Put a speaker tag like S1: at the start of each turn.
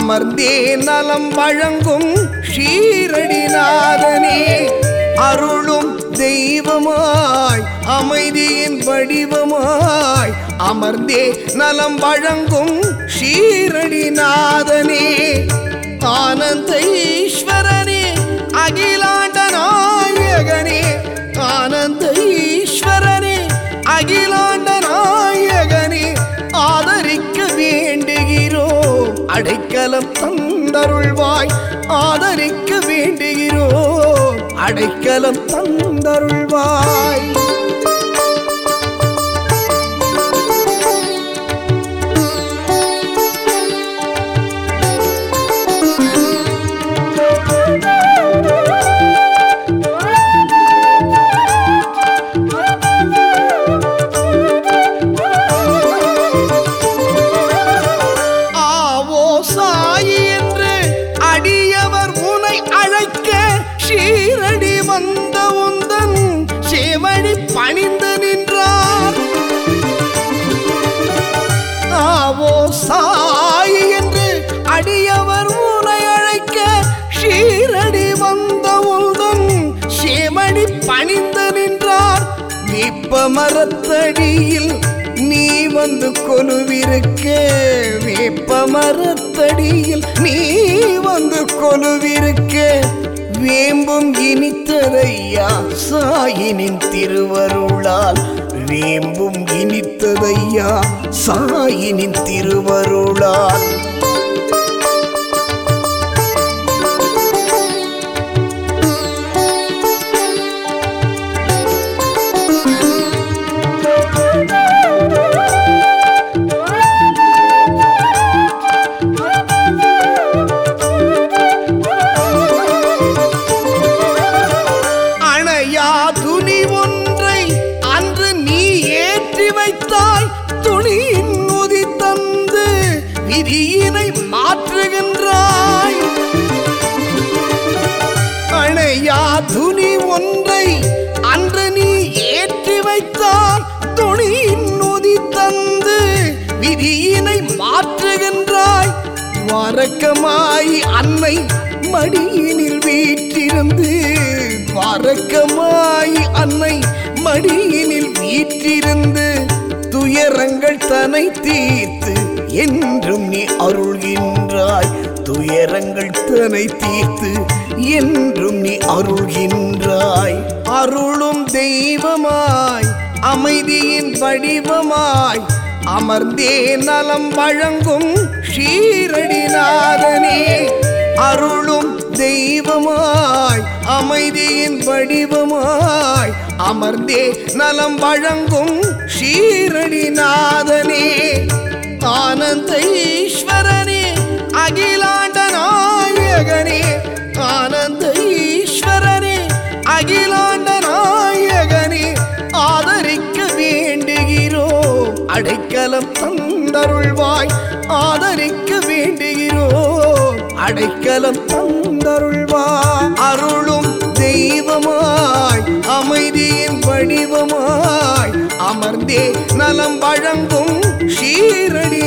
S1: அமர்ந்தே நலம் வழங்கும் ஷீரடிநாதனே அருளும் தெய்வமாய் அமைதியின் வடிவமாய் அமர்ந்தே நலம் வழங்கும் ஷீரடிநாதனே ஆனந்த ஈஸ்வரனே அகிலாண்ட நாயகனே ஆனந்த ஈஸ்வரனே அகிலாண்ட நாயகனே ஆதரிக்க வேண்டுகிறோம் அடைக்கலம் தந்தருள்வாய் ஆதரிக்க வேண்டுகிறோம் அடைக்கலம் தந்தருள்வாய் ஆவோ சாயி என்று அடியவர் உனை அழைக்க ஷீரடி வந்த உந்தன் சேவடி பணிந்து நின்றார் ஆவோ சாயி என்று அடியவர் உனை அழைக்க ஷீரடி வந்த உந்தன் சேவடி பணிந்து நின்றார் வேப்ப மரத்தடியில் நீ வந்து கொலுவிருக்க வேப்ப மரத்தடியில் நீ வந்து கொலுவிருக்க வேம்பும் இனித்ததையா சாயினின் திருவருளால் வேம்பும் இனித்ததையா சாயினின் திருவருளால் அணையா துணி ஒன்றை அன்று நீ ஏற்றி வைத்தாய் துணியின் உதி தந்து விதியினை மாற்றுகின்றாய் அணையா துணி ஒன்றை அன்று நீ ஏற்றி வைத்தாய் துணியின் உதி தந்து விதியினை மாற்றுகின்றாய் வாரக்கமாய் அன்னை மடியினில் வீற்றிருந்து வாரக்கமாய் அன்னை மடியினில் வீற்றிருந்து துயரங்கள் தனை தீர்த்து என்றும் நீ அருள்கின்றாய் துயரங்கள் தனை தீர்த்து என்றும் நீ அருள்கின்றாய் அருளும் தெய்வமாய் அமைதியின் வடிவமாய் அமர்ந்தே நலம் வழங்கும் ஷீரடிநாதனே அருளும் தெய்வமாய் அமைதியின் வடிவமாய் அமர்ந்தே நலம் வழங்கும் ஷீரடிநாதனே ஆனந்த ஈஸ்வரனே அகிலாண்ட நாயகனே ஆனந்த ஈஸ்வரனே அகிலாண்ட நாயகனே ஆதரிக்க வேண்டுகிறோம் அடைக்கலம் தந்தருள்வாய் ஆதரிக்க வேண்டுகிறோம் அடைக்கலம் தந்தருள்வாய் அருளும் தெய்வமாய் அமைதியின் வடிவமாய் அமர்ந்தே நலம் வழங்கும் ஷீரடி